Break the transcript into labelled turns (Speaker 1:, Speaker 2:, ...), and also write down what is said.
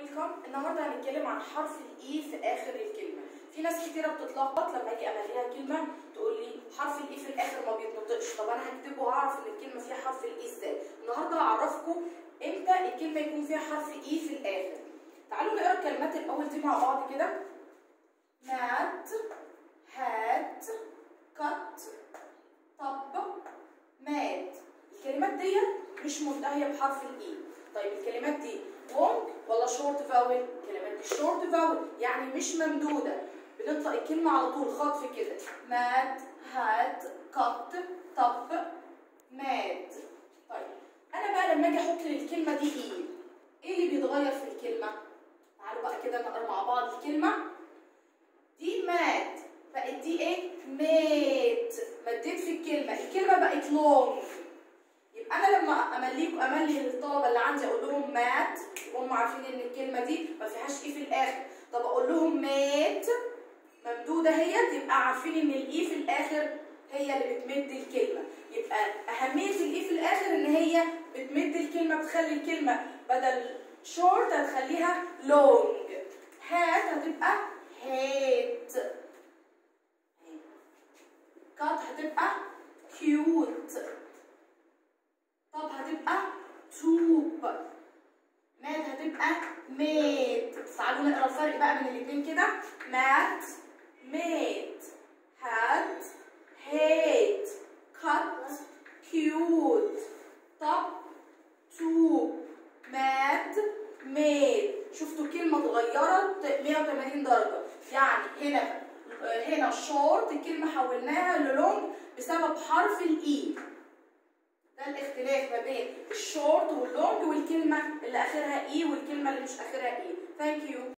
Speaker 1: ويلكم النهارده هنتكلم عن حرف الاي في اخر الكلمه في ناس كتيره بتتلخبط لما اجي امليها كلمه تقول لي حرف الاي في الاخر ما بيتنطقش طب انا هكتبه واعرف ان الكلمه فيها حرف الاي ازاي النهارده هعرفكم امتى الكلمه يكون فيها حرف اي في الاخر تعالوا نقرا الكلمات الاول دي مع بعض كده مات هات كت طب مات الكلمات دي مش منتهيه بحرف الاي طيب الكلمات دي لونج ولا شورت فاول الكلمات دي شورت فاول يعني مش ممدوده بنطلق الكلمه على طول خطف كده مات هات كت طب مات طيب انا بقى لما اجي احط للكلمه دي ايه ايه اللي بيتغير في الكلمه تعالوا بقى كده نقرا مع بعض الكلمه دي مات بقت دي ايه مات مديت في الكلمه الكلمه بقت لونج يبقى انا لما امليكم املي للطلبه اللي عندي اقول لهم مات وهم عارفين ان الكلمه دي ما فيهاش اي في الاخر طب اقول لهم مات ممدوده اهيت يبقى عارفين ان الاي في الاخر هي اللي بتمد الكلمه يبقى اهميه الاي في الاخر ان هي بتمد الكلمه بتخلي الكلمه بدل شورت هتخليها لونج هات هتبقى هيت كات هتبقى كيوت طب هتبقى توب مات هتبقى ميت تعالوا نقرا الفرق بقى بين الاتنين كده مات ميت هات هيت كات كيوت طب توب مات ميت شفتوا كلمة اتغيرت 180 درجة يعني هنا هنا شورت الكلمة حولناها للونج بسبب حرف الاي ده الاختلاف ما بين الشورت واللونج والكلمة اللي اخرها اي والكلمة اللي مش اخرها اي ثانك يو